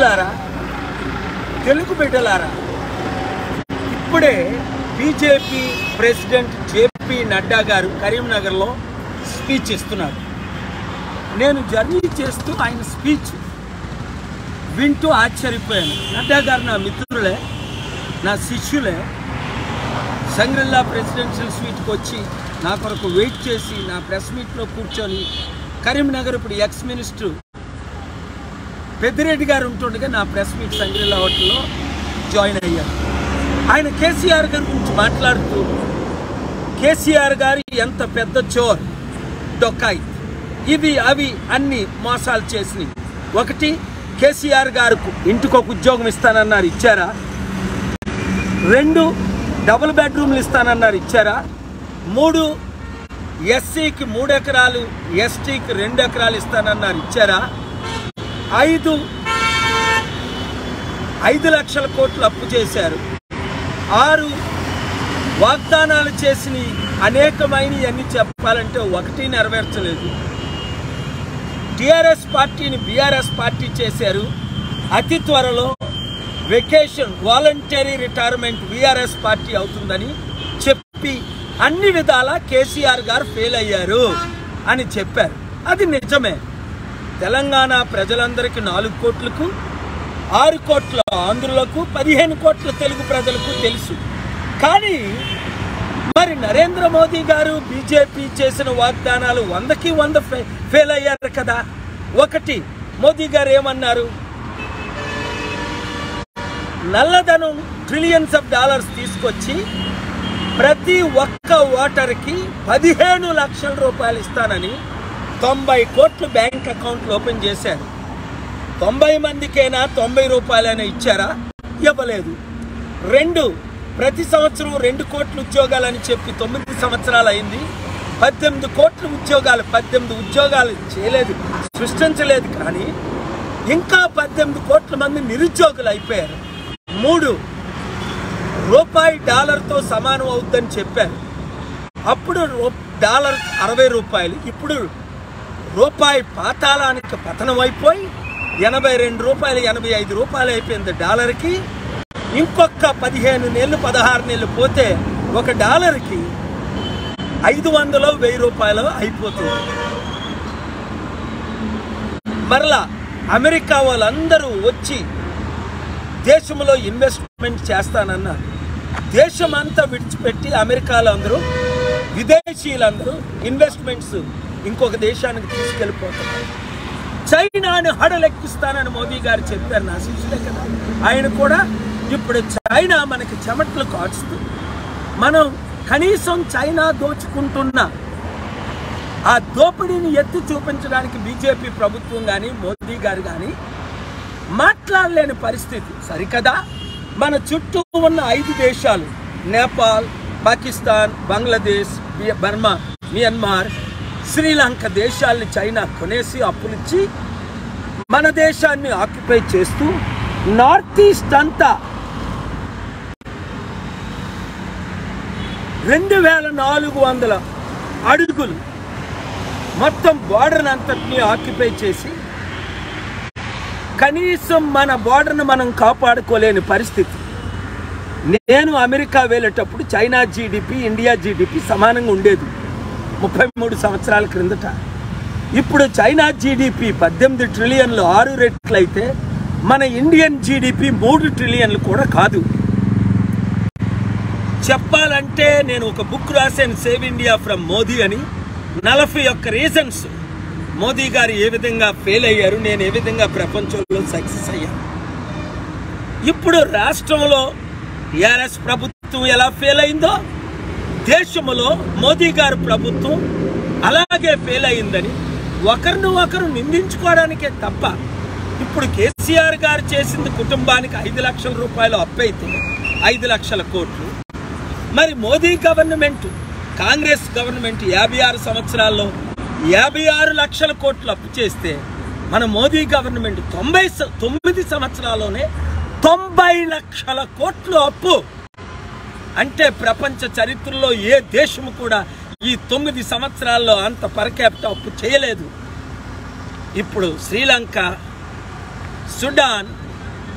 మిత్రులారా తెలుగు బిడ్డలారా ఇప్పుడే బీజేపీ ప్రెసిడెంట్ జేపీ నడ్డా గారు కరీంనగర్లో స్పీచ్ ఇస్తున్నారు నేను జర్నీ చేస్తూ ఆయన స్పీచ్ వింటూ ఆశ్చర్యపోయాను నడ్డా గారు నా మిత్రులే నా శిష్యులే సంగ్రిల్లా ప్రెసిడెన్షియల్ స్వీట్కి వచ్చి నా కొరకు వెయిట్ చేసి నా ప్రెస్ మీట్లో కూర్చొని కరీంనగర్ ఇప్పుడు ఎక్స్ మినిస్టర్ పెద్దిరెడ్డి గారు ఉంటుండగా నా ప్రెస్ మీట్ సంగ్రిల్లా హోటల్లో జాయిన్ అయ్యాను ఆయన కేసీఆర్ గారి గురించి మాట్లాడుతూ కేసీఆర్ గారు ఎంత పెద్ద చోర్ డొక్కాయి ఇవి అవి అన్ని మోసాలు చేసినాయి ఒకటి కేసీఆర్ గారికి ఇంటికి ఒక ఉద్యోగం ఇస్తానన్నారు ఇచ్చారా రెండు డబుల్ బెడ్రూమ్లు ఇస్తానన్నారు ఇచ్చారా మూడు ఎస్సీకి మూడు ఎకరాలు ఎస్టీకి రెండు ఎకరాలు ఇస్తానన్నారు ఇచ్చారా ఐదు ఐదు లక్షల కోట్లు అప్పు చేశారు ఆరు వాగ్దానాలు చేసిన అనేకమైన అన్ని చెప్పాలంటే ఒకటి నెరవేర్చలేదు టిఆర్ఎస్ పార్టీని బీఆర్ఎస్ పార్టీ చేశారు అతి త్వరలో vacation voluntary retirement BRS party అవుతుందని చెప్పి అన్ని విధాల కేసీఆర్ గారు ఫెయిల్ అయ్యారు అని చెప్పారు అది నిజమే తెలంగాణ ప్రజలందరికీ నాలుగు కోట్లకు ఆరు కోట్ల ఆంధ్రులకు పదిహేను కోట్ల తెలుగు ప్రజలకు తెలుసు కానీ మరి నరేంద్ర మోదీ గారు బీజేపీ చేసిన వాగ్దానాలు వందకి వంద ఫె- ఫెయిల్ అయ్యారు కదా ఒకటి మోదీ గారు ఏమన్నారు నల్లధనం ట్రిలియన్స్ ఆఫ్ డాలర్స్ తీసుకొచ్చి ప్రతి ఒక్క ఓటర్కి పదిహేను లక్షల రూపాయలు ఇస్తానని తొంభై కోట్లు బ్యాంక్ అకౌంట్లు ఓపెన్ చేశారు తొంభై మందికైనా తొంభై రూపాయలైనా ఇచ్చారా ఇవ్వలేదు రెండు ప్రతి సంవత్సరం రెండు కోట్ల ఉద్యోగాలని చెప్పి తొమ్మిది సంవత్సరాలు అయింది పద్దెనిమిది కోట్ల ఉద్యోగాలు పద్దెనిమిది ఉద్యోగాలు చేయలేదు సృష్టించలేదు కానీ ఇంకా పద్దెనిమిది కోట్ల మంది నిరుద్యోగులు అయిపోయారు మూడు రూపాయి డాలర్తో సమానం అవుద్దని చెప్పారు అప్పుడు రూ- డాలర్ అరవై రూపాయలు ఇప్పుడు రూపాయి పాతాళానికి పతనం అయిపోయి ఎనభై రెండు రూపాయలు ఎనభై ఐదు రూపాయలు అయిపోయింది డాలర్కి ఇంకొక పదిహేను నెలలు పదహారు నెలలు పోతే ఒక డాలర్కి ఐదు వందలు వెయ్యి రూపాయలు అయిపోతుంది మరలా అమెరికా వాళ్ళందరూ వచ్చి దేశంలో ఇన్వెస్ట్మెంట్ చేస్తానన్నారు దేశం అంతా విడిచిపెట్టి అమెరికాలో అందరూ విదేశీయులందరూ ఇన్వెస్ట్మెంట్స్ ఇంకొక దేశానికి తీసుకెళ్ళిపోతున్నారు చైనాని హడలెక్కిస్తానని మోదీ గారు చెప్పారు నా శిష్యులే కదా ఆయన కూడా ఇప్పుడు చైనా మనకి చెమట్లు కాచుతూ మనం కనీసం చైనా దోచుకుంటున్న ఆ దోపిడీని ఎత్తి చూపించడానికి బీజేపీ ప్రభుత్వం కానీ మోదీ గారు కానీ మాట్లాడలేని పరిస్థితి సరికదా మన చుట్టూ ఉన్న ఐదు దేశాలు నేపాల్ పాకిస్తాన్ బంగ్లాదేశ్ బి- బర్మా మియన్మార్ శ్రీలంక దేశాల్ని చైనా కొనేసి అప్పులిచ్చి మన దేశాన్ని ఆక్యుపై చేస్తూ నార్త్ ఈస్ట్ అంతా రెండు వేల నాలుగు వందల అడుగులు మొత్తం బార్డర్ అంతటిని ఆక్యుపై చేసి కనీసం మన బార్డర్ను మనం కాపాడుకోలేని పరిస్థితి నేను అమెరికా వెళ్ళేటప్పుడు చైనా జీడిపి ఇండియా జీడిపి సమానంగా ఉండేది ముప్పై మూడు సంవత్సరాల క్రిందట ఇప్పుడు చైనా జీడిపి పద్దెనిమిది ట్రిలియన్లు ఆరు రెట్లు అయితే మన ఇండియన్ జీడిపి మూడు ట్రిలియన్లు కూడా కాదు చెప్పాలంటే నేను ఒక బుక్ రాశాను సేవ్ ఇండియా ఫ్రమ్ మోదీ అని నలభై ఒక్క రీజన్స్ మోదీ గారు ఏ విధంగా ఫెయిల్ అయ్యారు నేను ఏ విధంగా ప్రపంచంలో సక్సెస్ అయ్యాను ఇప్పుడు రాష్ట్రంలో టీఆర్ఎస్ ప్రభుత్వం ఎలా ఫెయిల్ అయిందో దేశంలో మోదీ గారి ప్రభుత్వం అలాగే ఫెయిల్ అయిందని ఒకరిని ఒకరు నిందించుకోవడానికే తప్ప ఇప్పుడు కేసీఆర్ గారు చేసింది కుటుంబానికి ఐదు లక్షల రూపాయలు అప్పైతే ఐదు లక్షల కోట్లు మరి మోదీ గవర్నమెంట్ కాంగ్రెస్ గవర్నమెంట్ యాభై ఆరు సంవత్సరాల్లో యాభై ఆరు లక్షల కోట్లు అప్పు చేస్తే మన మోదీ గవర్నమెంట్ తొంభై స- తొమ్మిది సంవత్సరాల్లోనే తొంభై లక్షల కోట్లు అప్పు అంటే ప్రపంచ చరిత్రలో ఏ దేశము కూడా ఈ తొమ్మిది సంవత్సరాల్లో అంత పరకేపట అప్పు చేయలేదు ఇప్పుడు శ్రీలంక సుడాన్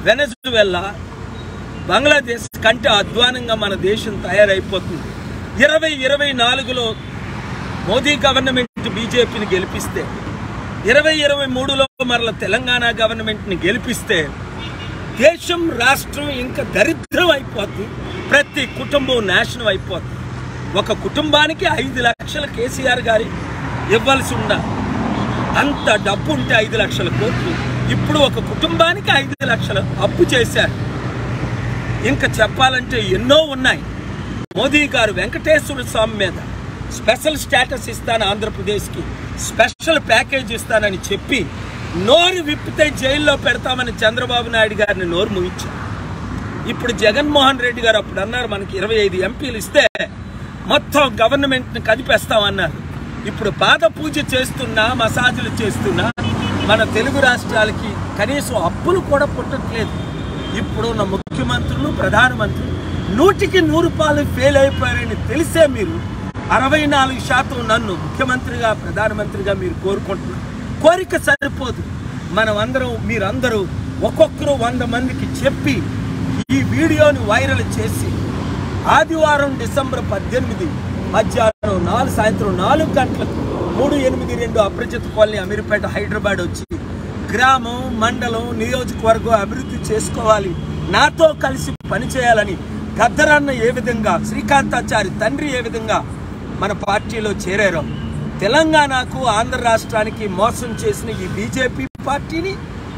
వెనజువెల్లా బంగ్లాదేశ్ కంటే అధ్వానంగా మన దేశం తయారైపోతుంది ఇరవై ఇరవై నాలుగులో మోదీ గవర్నమెంట్ బీజేపీని గెలిపిస్తే ఇరవై ఇరవై మూడులో మరల తెలంగాణ గవర్నమెంట్ని గెలిపిస్తే దేశం రాష్ట్రం ఇంకా దరిద్రం అయిపోద్ది ప్రతి కుటుంబం నాశనం అయిపోద్ది ఒక కుటుంబానికి ఐదు లక్షల కేసీఆర్ గారి ఇవ్వాల్సి ఉండ అంత డబ్బు ఉంటే ఐదు లక్షల కోట్లు ఇప్పుడు ఒక కుటుంబానికి ఐదు లక్షల అప్పు చేశారు ఇంకా చెప్పాలంటే ఎన్నో ఉన్నాయి మోదీ గారు వెంకటేశ్వర స్వామి మీద స్పెషల్ స్టేటస్ ఇస్తాను ఆంధ్రప్రదేశ్కి స్పెషల్ ప్యాకేజ్ ఇస్తానని చెప్పి నోరు విప్పితే జైల్లో పెడతామని చంద్రబాబు నాయుడు గారిని నోరు ముగించారు ఇప్పుడు జగన్మోహన్ రెడ్డి గారు అప్పుడు అన్నారు మనకి ఇరవై ఐదు ఎంపీలు ఇస్తే మొత్తం గవర్నమెంట్ని కదిపేస్తామన్నారు ఇప్పుడు పాద పూజ చేస్తున్నా మసాజులు చేస్తున్నా మన తెలుగు రాష్ట్రాలకి కనీసం అప్పులు కూడా పుట్టట్లేదు ఇప్పుడున్న ముఖ్యమంత్రులు ప్రధానమంత్రులు నూటికి నూరు పాలు ఫెయిల్ అయిపోయారని తెలిసే మీరు అరవై నాలుగు శాతం నన్ను ముఖ్యమంత్రిగా ప్రధానమంత్రిగా మీరు కోరుకుంటున్నారు కోరిక సరిపోదు మనం అందరం మీరందరూ ఒక్కొక్కరు వంద మందికి చెప్పి ఈ వీడియోని వైరల్ చేసి ఆదివారం డిసెంబర్ పద్దెనిమిది మధ్యాహ్నం నాలుగు సాయంత్రం నాలుగు గంటలకు మూడు ఎనిమిది రెండు అప్రజిత్ కాలనీ అమీర్పేట హైదరాబాద్ వచ్చి గ్రామం మండలం నియోజకవర్గం అభివృద్ధి చేసుకోవాలి నాతో కలిసి పనిచేయాలని గద్దరన్న ఏ విధంగా శ్రీకాంతాచారి తండ్రి ఏ విధంగా మన పార్టీలో చేరారో తెలంగాణకు ఆంధ్ర రాష్ట్రానికి మోసం చేసిన ఈ బీజేపీ పార్టీని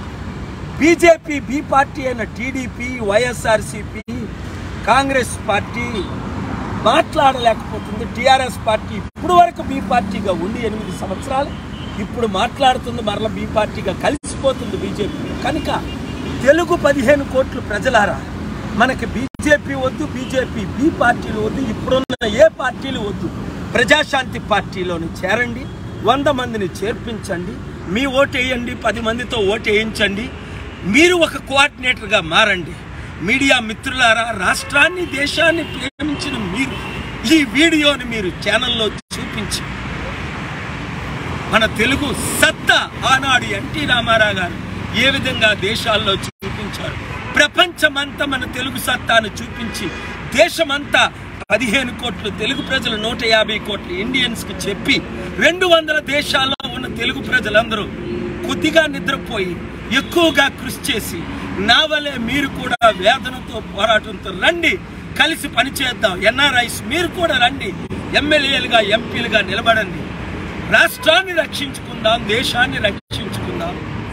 బీజేపీ బి పార్టీ అయిన టీడీపీ వైఎస్ఆర్సిపి కాంగ్రెస్ పార్టీ మాట్లాడలేకపోతుంది టీఆర్ఎస్ పార్టీ ఇప్పుడు వరకు బి పార్టీగా ఉండి ఎనిమిది సంవత్సరాలు ఇప్పుడు మాట్లాడుతుంది మరల బి పార్టీగా కలిసిపోతుంది బీజేపీ కనుక తెలుగు పదిహేను కోట్లు ప్రజలారా మనకి బీజేపీ వద్దు బీజేపీ బి పార్టీలు వద్దు ఇప్పుడున్న ఏ పార్టీలు వద్దు ప్రజాశాంతి పార్టీలోని చేరండి వంద మందిని చేర్పించండి మీ ఓటు వేయండి పది మందితో ఓటు వేయించండి మీరు ఒక కోఆర్డినేటర్గా మారండి మీడియా మిత్రులారా రాష్ట్రాన్ని దేశాన్ని ప్రేమించిన మీరు ఈ వీడియోని మీరు ఛానల్లో చూపించి మన తెలుగు సత్తా ఆనాడు ఎన్టీ రామారావు గారు ఏ విధంగా దేశాల్లో చూపించారు ప్రపంచమంతా మన తెలుగు సత్తాను చూపించి దేశమంతా పదిహేను కోట్లు తెలుగు ప్రజలు నూట యాభై కోట్ల ఇండియన్స్ కి చెప్పి రెండు వందల దేశాల్లో ఉన్న తెలుగు ప్రజలందరూ కొద్దిగా నిద్రపోయి ఎక్కువగా కృషి చేసి నా వలే మీరు కూడా వేదనతో పోరాటంతో రండి కలిసి పనిచేద్దాం ఎన్ఆర్ఐస్ మీరు కూడా రండి ఎమ్మెల్యేలుగా ఎంపీలుగా నిలబడండి రాష్ట్రాన్ని రక్షించుకుందాం దేశాన్ని రక్షించుకుందాం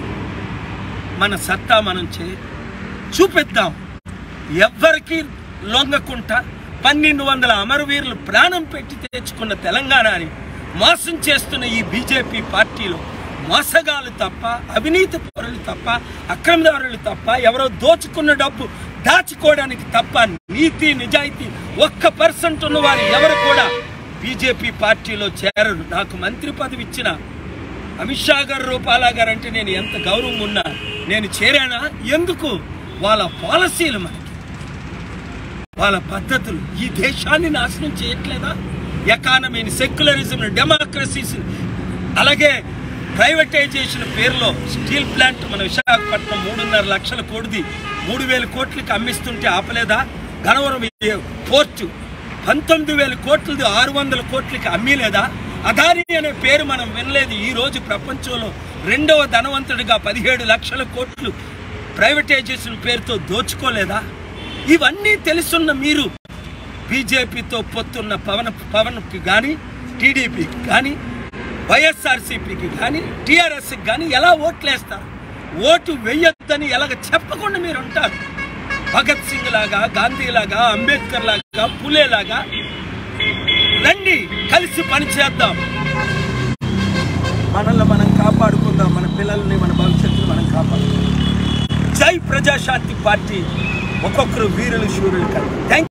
మన సత్తా మనం చే చూపిద్దాం ఎవ్వరికి లొంగకుండా పన్నెండు వందల అమరవీరులు ప్రాణం పెట్టి తెచ్చుకున్న తెలంగాణని మోసం చేస్తున్న ఈ బీజేపీ పార్టీలో మోసగాలు తప్ప అవినీతి పరులు తప్ప అక్రమదారులు తప్ప ఎవరో దోచుకున్న డబ్బు దాచుకోవడానికి తప్ప నీతి నిజాయితీ ఒక్క పర్సెంట్ ఉన్న వారు ఎవరు కూడా బీజేపీ పార్టీలో చేరరు నాకు మంత్రి పదవి ఇచ్చిన అమిత్ షా గారు రూపాలా గారు అంటే నేను ఎంత గౌరవం ఉన్నా నేను చేరానా ఎందుకు వాళ్ళ పాలసీలు మనకి వాళ్ళ పద్ధతులు ఈ దేశాన్ని నాశనం చేయట్లేదా ఎకానమీని సెక్యులరిజం డెమోక్రసీస్ అలాగే ప్రైవేటైజేషన్ పేరులో స్టీల్ ప్లాంట్ మన విశాఖపట్నం మూడున్నర లక్షల కోటిది మూడు వేల కోట్లకి అమ్మిస్తుంటే ఆపలేదా గనవరం ఏ- పోర్టు పంతొమ్మిది వేల కోట్లది ఆరు వందల కోట్లకి అమ్మలేదా అదాని అనే పేరు మనం వినలేదు ఈ రోజు ప్రపంచంలో రెండవ ధనవంతుడిగా పదిహేడు లక్షల కోట్లు ప్రైవేటైజేషన్ పేరుతో దోచుకోలేదా ఇవన్నీ తెలుసున్న మీరు బీజేపీతో పొత్తున్న పవన్ పవన్కి కానీ టీడీపీకి కానీ వైఎస్ఆర్సీపీకి కానీ టీఆర్ఎస్కి కానీ ఎలా ఓట్లేస్తారు ఓటు వెయ్యొద్దని ఎలాగ చెప్పకుండా మీరు ఉంటారు భగత్ సింగ్ లాగా గాంధీ లాగా అంబేద్కర్ లాగా పులే లాగా రండి కలిసి పని చేద్దాం మనల్ని మనం కాపాడుకుందాం మన పిల్లల్ని మన భవిష్యత్తుని మనం కాపాడుకుందాం జై ప్రజాశాంతి పార్టీ ఒక్కొక్కరు వీరులు శూరులు కలిగి థ్యాంక్